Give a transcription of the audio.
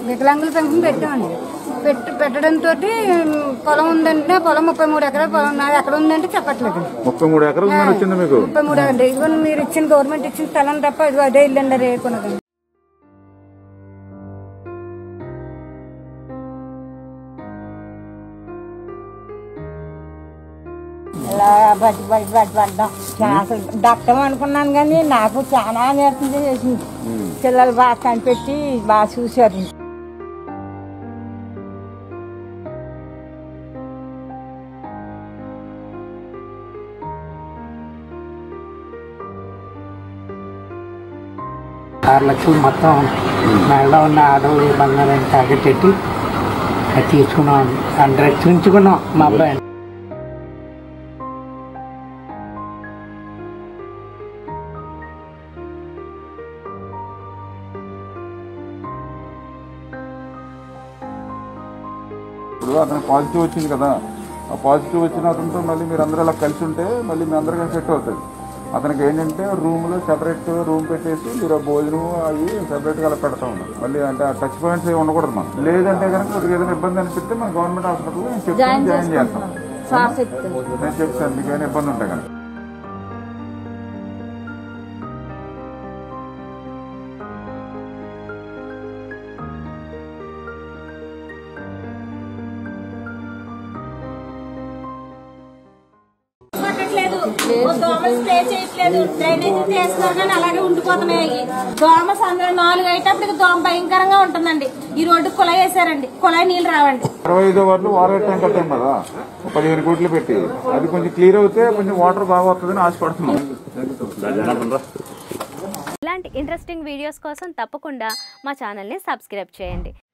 వికలాంగుల పెంపకం పెట్టామండి పెట్టి పెట్టడంతో పొలం ఉందంటే పొలం ముప్పై మూడు ఎకరాలు పొలం నాది ఎక్కడ ఉందంటే చెప్పట్లేదు ముప్పై మూడు ఎకరాల మీద వచ్చింది మీకు ముప్పై మూడు ఎకరాలు ఇదిగో మీరు ఇచ్చిన గవర్నమెంట్ ఇచ్చిన స్థలం తప్ప ఇదిగో అదే ఇల్లు అండి రేకున్నది ఇలా బట్టి బట్టి బట్టి పడ్డాం అసలు దట్టం అనుకున్నాను కానీ నాకు చాలా నీరసం చేసింది పిల్లలు బాగా కనిపెట్టి బాగా చూశారు ఆరు లక్షలు మొత్తం మెడలో ఉన్న ఆడవాళ్ళు బంగారం తాకట్టెట్టి అది తీసుకున్నాం అని రక్షించుకున్నాం మా అబ్బాయిని ఇప్పుడు అతను పాజిటివ్ వచ్చింది కదా ఆ పాజిటివ్ వచ్చిన అతనితో మళ్ళీ మీరు అందరూ అలా కలిసి ఉంటే మళ్ళీ మీ అందరికీ సెట్ అవుతుంది అతనికి ఏంటంటే రూమ్లో సెపరేట్ రూమ్ పెట్టేసి మీరు ఆ భోజనం అవి సెపరేట్గా అలా పెడతా ఉన్నాం మళ్ళీ అంటే ఆ టచ్ పాయింట్స్ ఏమి ఉండకూడదు మనం లేదంటే కనుక కొద్దిగా ఏదైనా ఇబ్బంది అనిపిస్తే మన గవర్నమెంట్ హాస్పిటల్లో నేను చెప్తాను జాయిన్ చేస్తాం సార్ చెప్తాను నేను చెప్తాను మీకు ఏమైనా ఇబ్బంది ఉంటే కనుక పట్టట్లేదు ఓ దోమలు స్ప్రే చేయట్లేదు డ్రైనేజీ చేస్తున్నారు కానీ అలాగే ఉండిపోతున్నాయి దోమ సందులో నాలుగు అయ్యేటప్పటికి దోమ భయంకరంగా ఉంటుందండి ఈ రోడ్డు కుళాయి వేసారండి కుళాయి నీళ్ళు రావండి అరవై ఐదో వార్డులు వాటర్ ట్యాంక్ కట్టాం కదా ఒక పదిహేను కోట్లు పెట్టి అది కొంచెం క్లియర్ అవుతే కొంచెం వాటర్ బాగా వస్తుందని ఆశపడుతున్నాం ఇలాంటి ఇంట్రెస్టింగ్ వీడియోస్ కోసం తప్పకుండా మా ఛానల్ని సబ్స్క్రైబ్ చేయండి